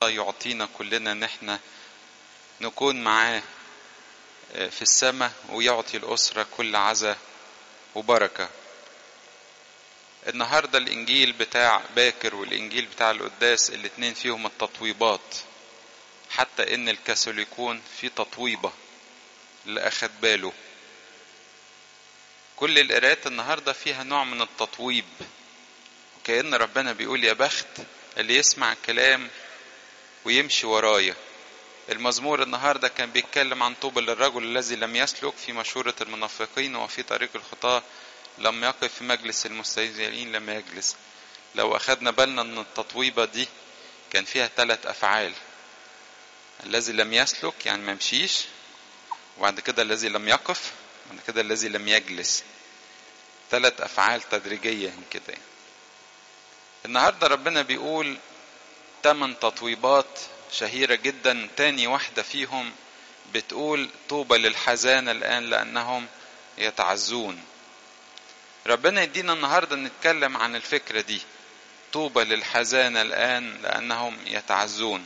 الله يعطينا كلنا ان احنا نكون معاه في السماء ويعطي الأسرة كل عزة وبركة النهاردة الإنجيل بتاع باكر والإنجيل بتاع القداس الاتنين فيهم التطويبات حتى إن الكاثوليكون في تطويبة اللي أخد باله كل القراءات النهاردة فيها نوع من التطويب وكأن ربنا بيقول يا بخت اللي يسمع كلام ويمشي ورايا المزمور النهارده كان بيتكلم عن طوبى للرجل الذي لم يسلك في مشورة المنافقين وفي طريق الخطاة لم يقف في مجلس المستهزئين لم يجلس لو أخدنا بالنا من التطويبة دي كان فيها ثلاث أفعال الذي لم يسلك يعني ما مشيش وبعد كده الذي لم يقف وبعد كده الذي لم يجلس ثلاث أفعال تدريجية كده يعني. النهارده ربنا بيقول ثمان تطويبات شهيرة جدا تاني واحدة فيهم بتقول طوبى للحزان الآن لأنهم يتعزون ربنا يدينا النهاردة نتكلم عن الفكرة دي طوبى للحزان الآن لأنهم يتعزون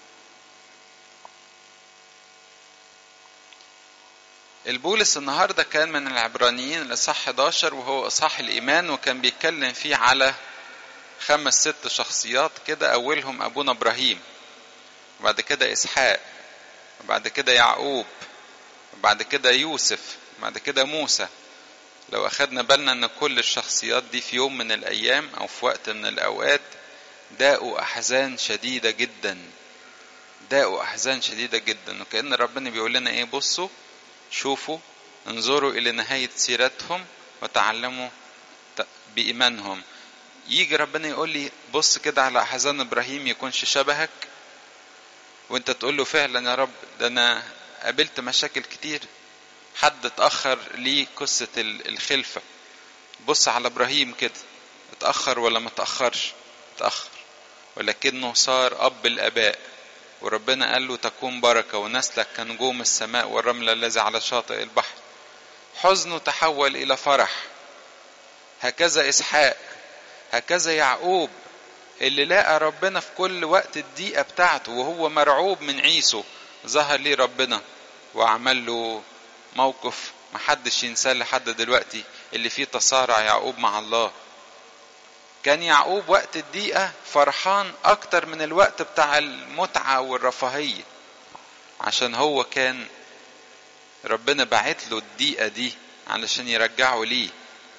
البولس النهارده كان من العبرانيين الإصحاح 11 وهو إصحاح الإيمان وكان بيتكلم فيه على خمس ست شخصيات كده أولهم أبونا إبراهيم وبعد كده إسحاق وبعد كده يعقوب وبعد كده يوسف وبعد كده موسى لو أخدنا بالنا أن كل الشخصيات دي في يوم من الأيام أو في وقت من الأوقات داقوا أحزان شديدة جدا داقوا أحزان شديدة جدا وكأن ربنا بيقول لنا إيه بصوا شوفوا انظروا إلى نهاية سيرتهم وتعلموا بإيمانهم يجي ربنا يقول لي بص كده على أحزان إبراهيم يكونش شبهك وانت تقول له فعلا يا رب ده انا قابلت مشاكل كتير حد اتأخر ليه قصة الخلفة بص على ابراهيم كده اتأخر ولا ما اتأخرش اتأخر ولكنه صار أب الآباء وربنا قال له تكون بركة ونسلك كنجوم السماء والرمل الذي على شاطئ البحر حزنه تحول إلى فرح هكذا إسحاق هكذا يعقوب اللي لقى ربنا في كل وقت الضيقة بتاعته وهو مرعوب من عيسو ظهر ليه ربنا وعمل له موقف محدش ينساه لحد دلوقتي اللي فيه تصارع يعقوب مع الله كان يعقوب وقت الضيقة فرحان أكتر من الوقت بتاع المتعة والرفاهية عشان هو كان ربنا بعت له الضيقة دي علشان يرجعه ليه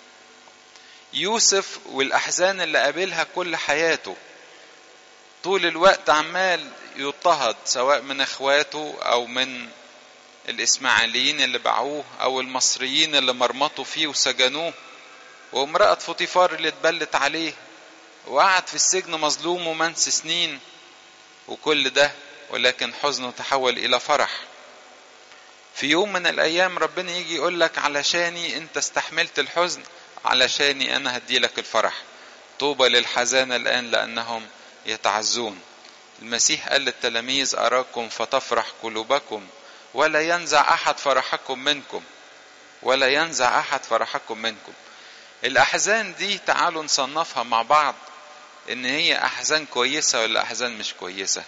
يوسف والأحزان اللي قابلها كل حياته طول الوقت عمال يضطهد سواء من اخواته او من الاسماعيليين اللي باعوه او المصريين اللي مرمطوا فيه وسجنوه وامرأة فوطيفار اللي اتبلت عليه وقعد في السجن مظلوم ومنس سنين وكل ده ولكن حزنه تحول الى فرح في يوم من الايام ربنا يجي يقول لك علشاني انت استحملت الحزن علشاني انا هديلك الفرح طوبى للحزانة الان لانهم يتعزون المسيح قال للتلاميذ اراكم فتفرح قلوبكم ولا ينزع احد فرحكم منكم ولا ينزع احد فرحكم منكم الاحزان دي تعالوا نصنفها مع بعض ان هي احزان كويسه ولا احزان مش كويسه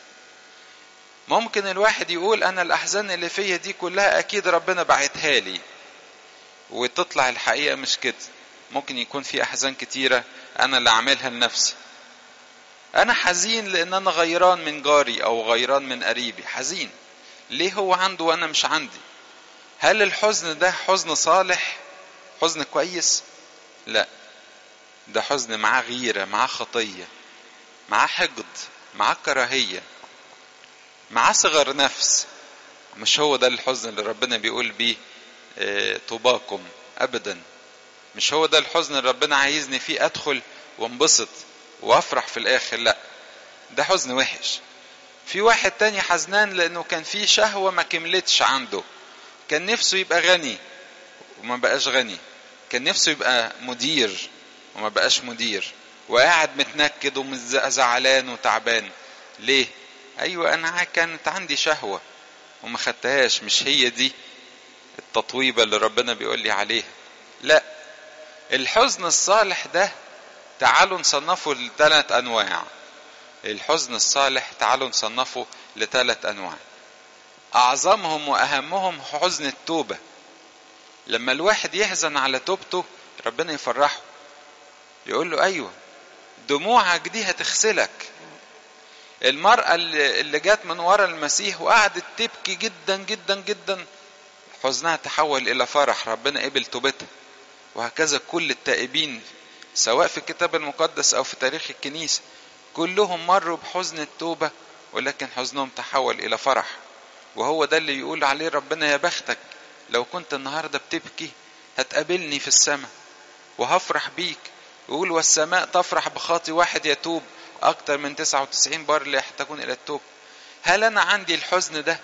ممكن الواحد يقول انا الاحزان اللي فيا دي كلها اكيد ربنا بعتها لي وتطلع الحقيقه مش كده ممكن يكون في احزان كتيره انا اللي عاملها لنفسي انا حزين لان انا غيران من جاري او غيران من قريبي حزين ليه هو عنده وانا مش عندي هل الحزن ده حزن صالح حزن كويس لا ده حزن معاه غيرة معاه خطية معاه حقد معاه كراهية معاه صغر نفس مش هو ده الحزن اللي ربنا بيقول بيه اه طوباكم ابدا مش هو ده الحزن اللي ربنا عايزني فيه ادخل وانبسط وافرح في الاخر لا ده حزن وحش في واحد تاني حزنان لانه كان في شهوة ما كملتش عنده كان نفسه يبقى غني وما بقاش غني كان نفسه يبقى مدير وما بقاش مدير وقاعد متنكد وزعلان وتعبان ليه ايوه انا كانت عندي شهوة وما خدتهاش مش هي دي التطويبة اللي ربنا بيقول لي عليها لا الحزن الصالح ده تعالوا نصنفه لثلاث انواع الحزن الصالح تعالوا نصنفه لثلاث انواع اعظمهم واهمهم حزن التوبه لما الواحد يحزن على توبته ربنا يفرحه يقول له ايوه دموعك دي هتغسلك المرأة اللي جات من ورا المسيح وقعدت تبكي جدا جدا جدا حزنها تحول إلى فرح ربنا قبل توبتها وهكذا كل التائبين سواء في الكتاب المقدس أو في تاريخ الكنيسة كلهم مروا بحزن التوبة ولكن حزنهم تحول إلى فرح وهو ده اللي يقول عليه ربنا يا بختك لو كنت النهاردة بتبكي هتقابلني في السماء وهفرح بيك يقول والسماء تفرح بخاطي واحد يتوب أكتر من 99 بار اللي يحتاجون إلى التوب هل أنا عندي الحزن ده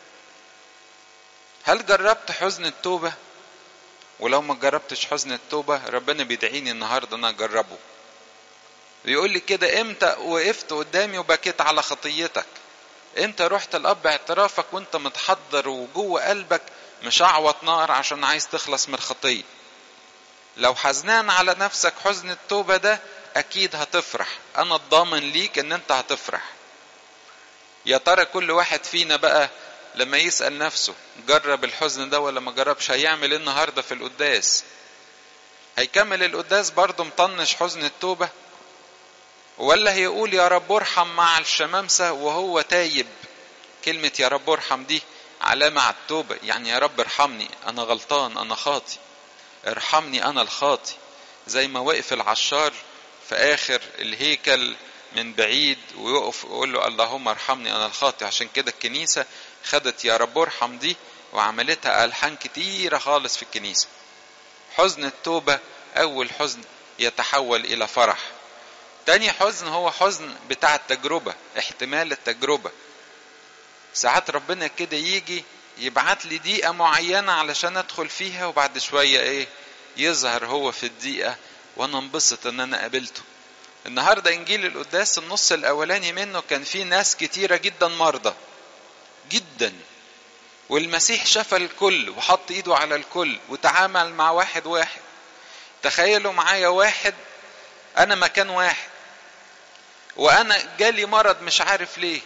هل جربت حزن التوبة ولو ما جربتش حزن التوبة ربنا بيدعيني النهاردة أنا أجربه بيقول لي كده امتى وقفت قدامي وبكيت على خطيتك امتى رحت الاب اعترافك وانت متحضر وجوه قلبك مشعوط نار عشان عايز تخلص من الخطيه لو حزنان على نفسك حزن التوبه ده اكيد هتفرح انا الضامن ليك ان انت هتفرح يا ترى كل واحد فينا بقى لما يسال نفسه جرب الحزن ده ولا ما جربش هيعمل ايه النهارده في القداس هيكمل القداس برضه مطنش حزن التوبه ولا هيقول يا رب ارحم مع الشمامسة وهو تايب كلمة يا رب ارحم دي علامة على التوبة يعني يا رب ارحمني أنا غلطان أنا خاطي ارحمني أنا الخاطي زي ما وقف العشار في آخر الهيكل من بعيد ويقف ويقول له اللهم ارحمني أنا الخاطي عشان كده الكنيسة خدت يا رب ارحم دي وعملتها ألحان كتيرة خالص في الكنيسة حزن التوبة أول حزن يتحول إلى فرح تاني حزن هو حزن بتاع التجربة احتمال التجربة ساعات ربنا كده يجي يبعت لي دقيقة معينة علشان ادخل فيها وبعد شوية ايه يظهر هو في الدقيقة وانا انبسط ان انا قابلته النهاردة انجيل القداس النص الاولاني منه كان فيه ناس كتيرة جدا مرضى جدا والمسيح شفى الكل وحط ايده على الكل وتعامل مع واحد واحد تخيلوا معايا واحد انا مكان واحد وانا جالي مرض مش عارف ليه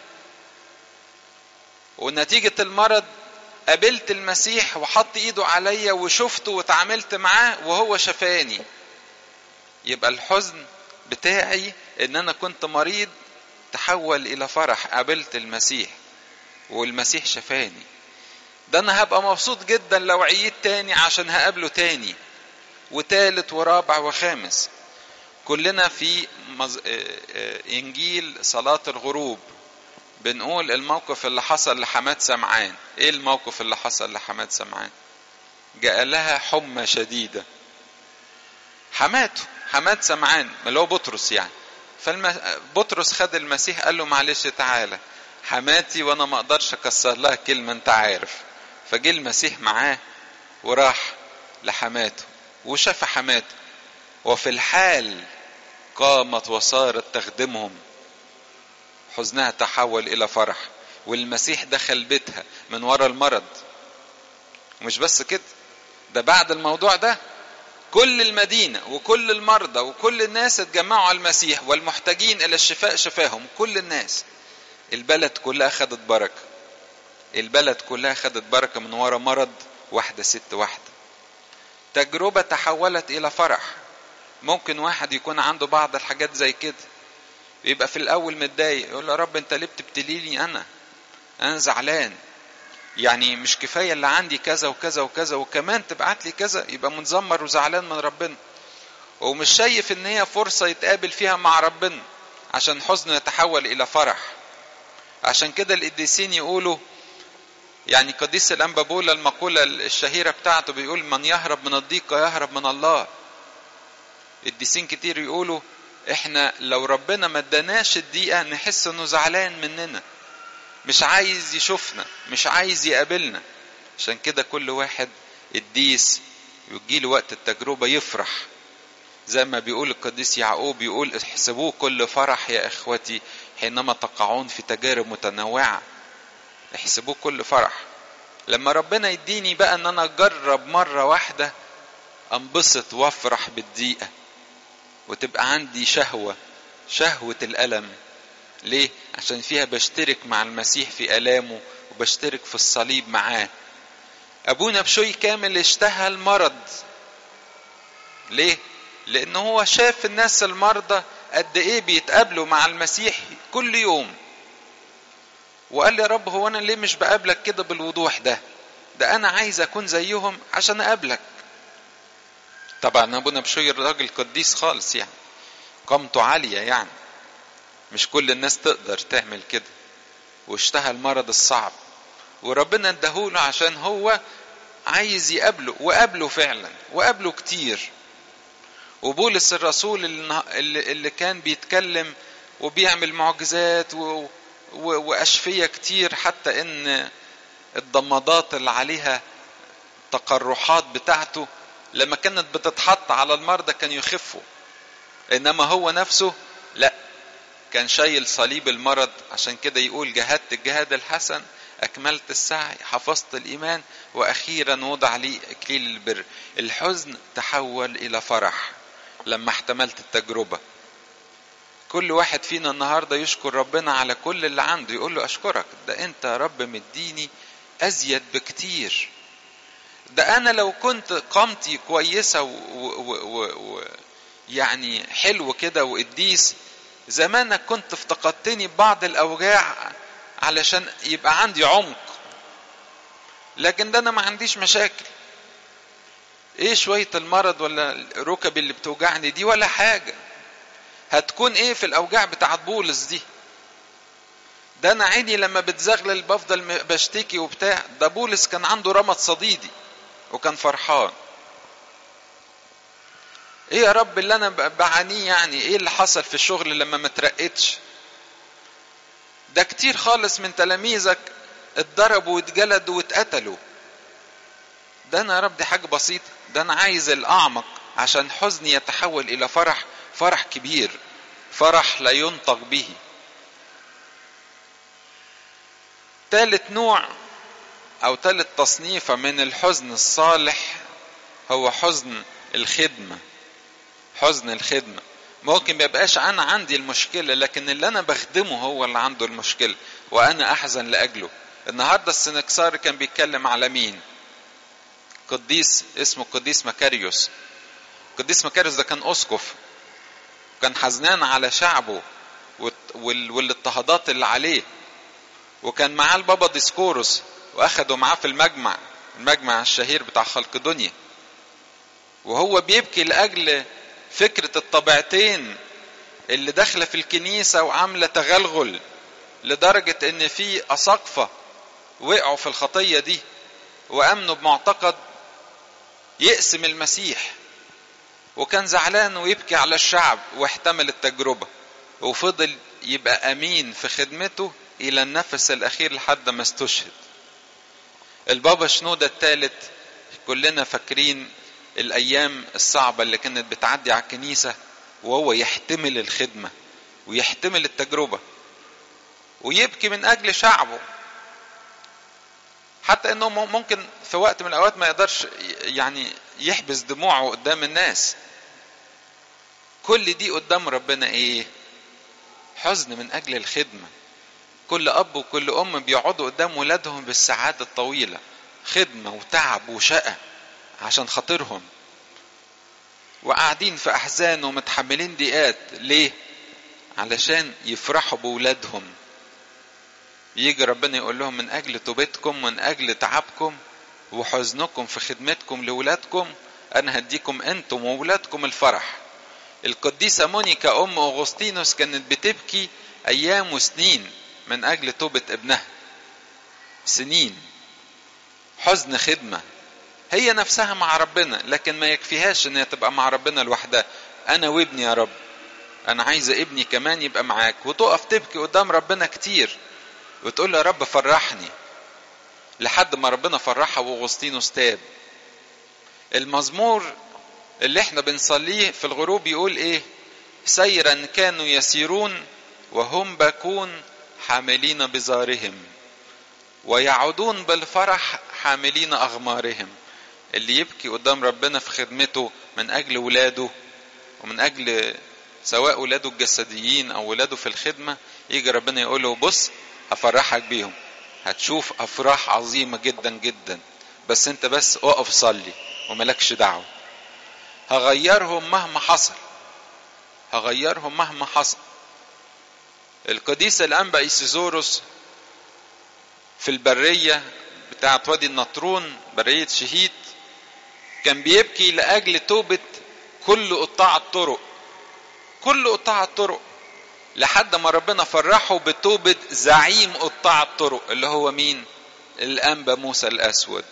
ونتيجة المرض قابلت المسيح وحط ايده عليا وشفته وتعاملت معاه وهو شفاني يبقى الحزن بتاعي ان انا كنت مريض تحول الى فرح قابلت المسيح والمسيح شفاني ده انا هبقى مبسوط جدا لو عييت تاني عشان هقابله تاني وتالت ورابع وخامس كلنا في مز... انجيل صلاة الغروب بنقول الموقف اللي حصل لحماد سمعان ايه الموقف اللي حصل لحماد سمعان جاء لها حمى شديدة حماته حماد سمعان اللي هو بطرس يعني فبطرس خد المسيح قال له معلش تعالى حماتي وانا ما اقدرش اكسر لها كلمة انت عارف فجه المسيح معاه وراح لحماته وشاف حماته وفي الحال قامت وصارت تخدمهم حزنها تحول الى فرح والمسيح دخل بيتها من ورا المرض ومش بس كده ده بعد الموضوع ده كل المدينة وكل المرضى وكل الناس اتجمعوا على المسيح والمحتاجين إلى الشفاء شفاهم كل الناس البلد كلها خدت بركة البلد كلها خدت بركة من ورا مرض واحدة ست واحدة تجربة تحولت إلى فرح ممكن واحد يكون عنده بعض الحاجات زي كده يبقى في الأول متضايق يقول يا رب أنت ليه بتبتليني أنا أنا زعلان يعني مش كفاية اللي عندي كذا وكذا وكذا وكمان تبعت لي كذا يبقى منزمر وزعلان من ربنا ومش شايف ان هي فرصة يتقابل فيها مع ربنا عشان حزن يتحول الى فرح عشان كده القديسين يقولوا يعني قديس الانبابولا المقولة الشهيرة بتاعته بيقول من يهرب من الضيق يهرب من الله القديسين كتير يقولوا احنا لو ربنا ما اداناش الدقيقة نحس انه زعلان مننا مش عايز يشوفنا مش عايز يقابلنا عشان كده كل واحد قديس يجيله وقت التجربة يفرح زي ما بيقول القديس يعقوب يقول احسبوه كل فرح يا اخوتي حينما تقعون في تجارب متنوعة احسبوه كل فرح لما ربنا يديني بقى ان انا اجرب مرة واحدة انبسط وافرح بالدقيقة وتبقى عندي شهوة شهوة الألم ليه عشان فيها بشترك مع المسيح في الامه وبشترك في الصليب معاه ابونا بشوي كامل اشتهى المرض ليه لان هو شاف الناس المرضى قد ايه بيتقابلوا مع المسيح كل يوم وقال لي يا رب هو انا ليه مش بقابلك كده بالوضوح ده ده انا عايز اكون زيهم عشان اقابلك طبعا ابونا بشوي راجل قديس خالص يعني قامته عاليه يعني مش كل الناس تقدر تعمل كده واشتهى المرض الصعب وربنا اداهوله عشان هو عايز يقابله وقابله فعلا وقابله كتير وبولس الرسول اللي, اللي كان بيتكلم وبيعمل معجزات و... و... واشفيه كتير حتى ان الضمادات اللي عليها تقرحات بتاعته لما كانت بتتحط على المرضى كان يخفوا انما هو نفسه لا كان شايل صليب المرض عشان كده يقول جهدت الجهاد الحسن أكملت السعي حفظت الإيمان وأخيرا وضع لي إكليل البر الحزن تحول إلى فرح لما احتملت التجربة كل واحد فينا النهاردة يشكر ربنا على كل اللي عنده يقول له أشكرك ده أنت يا رب مديني أزيد بكتير ده أنا لو كنت قامتي كويسة و, و, و, و يعني حلو كده وقديس زمانك كنت افتقدتني ببعض الأوجاع علشان يبقى عندي عمق لكن ده انا ما عنديش مشاكل ايه شوية المرض ولا ركبي اللي بتوجعني دي ولا حاجة هتكون ايه في الاوجاع بتاعت بولس دي ده انا عيني لما بتزغلل بفضل بشتكي وبتاع ده بولس كان عنده رمد صديدي وكان فرحان ايه يا رب اللي انا بعانيه يعني ايه اللي حصل في الشغل لما ما ترقتش ده كتير خالص من تلاميذك اتضربوا واتجلدوا واتقتلوا ده انا يا رب دي حاجه بسيطه ده انا عايز الاعمق عشان حزني يتحول الى فرح فرح كبير فرح لا ينطق به ثالث نوع او ثالث تصنيفه من الحزن الصالح هو حزن الخدمه حزن الخدمه ممكن ما يبقاش انا عندي المشكله لكن اللي انا بخدمه هو اللي عنده المشكله وانا احزن لاجله النهارده السنكسار كان بيتكلم على مين قديس اسمه قديس مكاريوس قديس مكاريوس ده كان اسقف كان حزنان على شعبه والاضطهادات اللي عليه وكان معاه البابا ديسكوروس واخده معاه في المجمع المجمع الشهير بتاع خلق دنيا وهو بيبكي لاجل فكرة الطبيعتين اللي داخلة في الكنيسة وعاملة تغلغل لدرجة ان في اساقفة وقعوا في الخطية دي وامنوا بمعتقد يقسم المسيح وكان زعلان ويبكي على الشعب واحتمل التجربة وفضل يبقى امين في خدمته الى النفس الاخير لحد ما استشهد البابا شنودة الثالث كلنا فاكرين الايام الصعبة اللي كانت بتعدي على الكنيسة وهو يحتمل الخدمة ويحتمل التجربة ويبكي من اجل شعبه حتى انه ممكن في وقت من الاوقات ما يقدرش يعني يحبس دموعه قدام الناس كل دي قدام ربنا ايه حزن من اجل الخدمه كل اب وكل ام بيقعدوا قدام ولادهم بالساعات الطويله خدمه وتعب وشقى عشان خاطرهم وقاعدين في احزان ومتحملين ضيقات ليه علشان يفرحوا بولادهم يجي ربنا يقول لهم من اجل توبتكم من اجل تعبكم وحزنكم في خدمتكم لاولادكم انا هديكم انتم وولادكم الفرح القديسة مونيكا ام اغسطينوس كانت بتبكي ايام وسنين من اجل توبة ابنها سنين حزن خدمة هي نفسها مع ربنا لكن ما يكفيهاش ان هي تبقى مع ربنا لوحدها انا وابني يا رب انا عايزة ابني كمان يبقى معاك وتقف تبكي قدام ربنا كتير وتقول له يا رب فرحني لحد ما ربنا فرحها واغسطينوس تاب المزمور اللي احنا بنصليه في الغروب يقول ايه سيرا كانوا يسيرون وهم باكون حاملين بزارهم ويعودون بالفرح حاملين اغمارهم اللي يبكي قدام ربنا في خدمته من اجل ولاده ومن اجل سواء ولاده الجسديين او ولاده في الخدمة يجي ربنا يقول له بص هفرحك بيهم هتشوف افراح عظيمة جدا جدا بس انت بس اقف صلي وملكش دعوة هغيرهم مهما حصل هغيرهم مهما حصل القديس الانبا ايسيزوروس في البرية بتاعت وادي النطرون برية شهيد كان بيبكي لأجل توبة كل قطاع الطرق كل قطاع الطرق لحد ما ربنا فرحه بتوبة زعيم قطاع الطرق اللي هو مين الأنبا موسى الأسود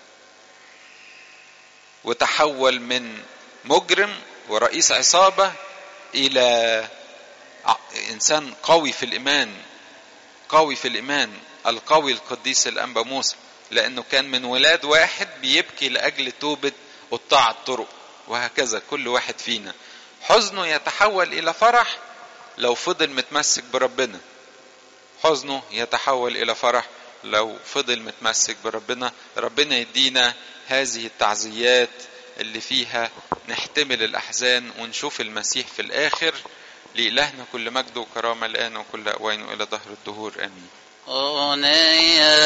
وتحول من مجرم ورئيس عصابة إلى إنسان قوي في الإيمان قوي في الإيمان القوي القديس الأنبا موسى لأنه كان من ولاد واحد بيبكي لأجل توبة قطاع الطرق وهكذا كل واحد فينا حزنه يتحول إلى فرح لو فضل متمسك بربنا حزنه يتحول إلى فرح لو فضل متمسك بربنا ربنا يدينا هذه التعزيات اللي فيها نحتمل الأحزان ونشوف المسيح في الآخر لإلهنا كل مجد وكرامة الآن وكل أوان وإلى ظهر الدهور آمين أغنية